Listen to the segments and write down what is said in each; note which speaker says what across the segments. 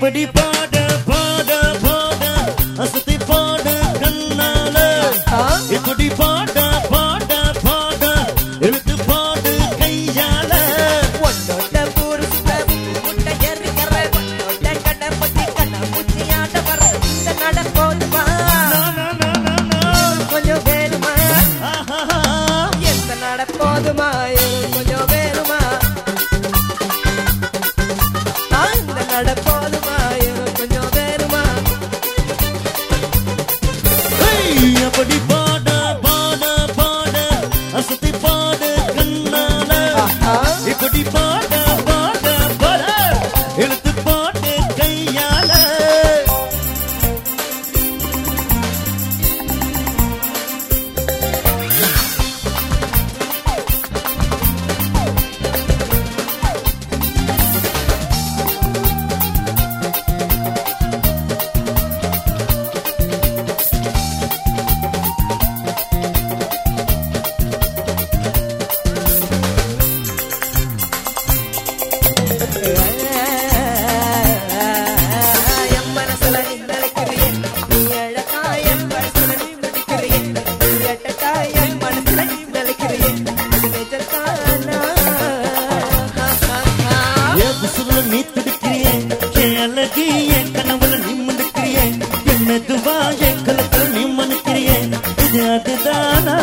Speaker 1: அப்படி பாட பாட பாட அசத்தி பாட கண்ணால இப்படி பாட பாட பாட எழுத்து பாடு கையால
Speaker 2: உன்னோட புருஷ முட்டை எறிக்கிற உன்னோட கடை பத்தி கண்ணா பூச்சி ஆட்ட வர இந்த நட போதுமா
Speaker 1: நா, நா, நா, நா, நா.
Speaker 2: கொஞ்சம் வேணுமா
Speaker 1: ஆஹாஹா.
Speaker 2: எந்த நட போதுமா எனக்கு கொஞ்சம் வேணுமா ஆ, இந்த நட போதுமா எனக்கு கொஞ்சம் வேணுமா
Speaker 1: ஹேய், அப்படி பாட பாட பாட அசத்தி பாடு கண்ணால
Speaker 2: ஆஹா.
Speaker 1: இப்படி பாட பாட பாட எழுத்து பாடு கையால
Speaker 2: என் மனசுல நீ நிலைக்கிறியே நீ அழகா என் மனசுல நீ நடிக்கிறியே நீ எட்டக்கா என் மனசுல நீ நிலைக்கிறியே இது நிஜத்தானா
Speaker 1: என் புசுல நீ துடிக்கிறியே என் அழகி என் கனவுல நீ மனுக்கிறியே என் மெதுவா என் கலத்துல நீ மனுக்கிறியே இது அதுதானா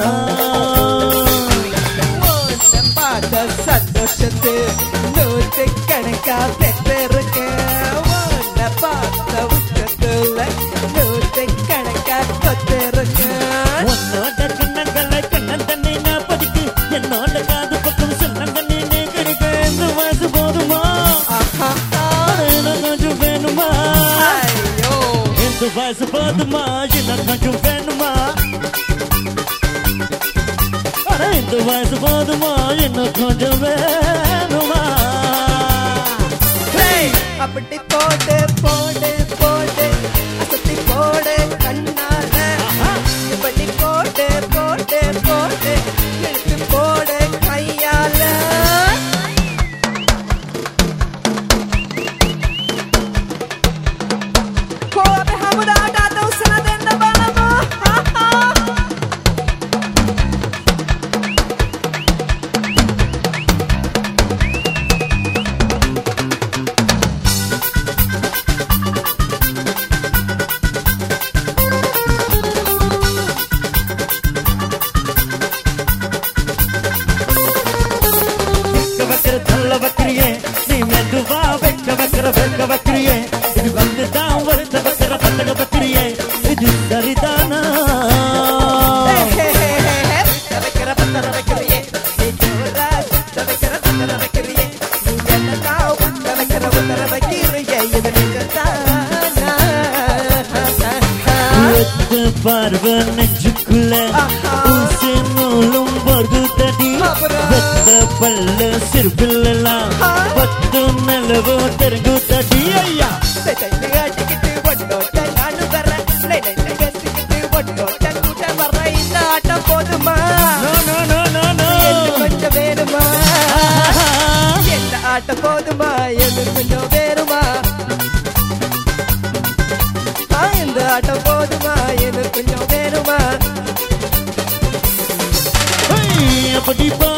Speaker 2: உன்னை பார்த்த சந்தோஷத்து நூற்று கணக்கா பெற்றிருக்கேன் உன்னை பார்த்த உச்சத்துல நூற்று கணக்கா கொத்திருக்கேன்
Speaker 1: உன்னோட கண்ணங்களை கண்ணன் தன்னை நான் பதிக்கு என்னோட காது பக்கம் சொன்ன தன்னை நீ கிடைக்க இந்த வயசு போதுமா
Speaker 2: ஆஹா
Speaker 1: எனக்கு கொஞ்சம் வேணுமா
Speaker 2: ஐயோ
Speaker 1: இந்த வயசு போதுமா எனக்கு கொஞ்சம் வேணுமா அட, இந்த வயசு போதுமா இன்னும் கொஞ்சம் வேணுமா
Speaker 2: ஹேய்! அப்படி போடு போடு போடு அசத்தி போடு கண்ணால இப்படி போடு போடு போடு இழுத்து போடு கையால Come hamurada dosana denna balama ha ha
Speaker 1: வைக்க வைக்கிற தள்ள வைக்கிறியே நீ மெதுவா வைக்க வைக்கிற வைக்க வைக்கிறியே இது வந்து தான் வருத்த வைக்கிற பத்தக வைக்கிறியே இது சரிதானா
Speaker 2: வைக்கிற பத்தர வைக்கிறியே நீ ஜோரா சுத்த வைக்கிற பத்தர வைக்கிறியே நீ என்னடா உத்த வைக்கிற உத்தர வைக்கிறியே இது நிஜத்தானா
Speaker 1: ஒத்த பார்வை நெஞ்சுக்குள்ள
Speaker 2: ஆஹா.
Speaker 1: ஊசி நூலும் வருதடி
Speaker 2: அப்புறம்?
Speaker 1: வெத்த பல்ல சிறுபில்லாம்
Speaker 2: ஆ.
Speaker 1: பத்து நிலவோ தெரிஞ்சுதடி ஐயா
Speaker 2: செட்டை அடிக்கிட்டு ஒன்னோட்ட நானு வரேன் நெடை பேசிக்கிட்டு ஒன்னோட்ட கூட்ட வர்ற இந்த ஆட்டம் போதுமா
Speaker 1: no no no no no
Speaker 2: எது கொஞ்சம் வேணுமா எந்த ஆட்டம் போதுமா எது கொஞ்சம் வேணுமா ஆ, இந்த ஆட்டம் போதுமா எது கொஞ்சம் வேணுமா
Speaker 1: ஹேய், அப்படி பா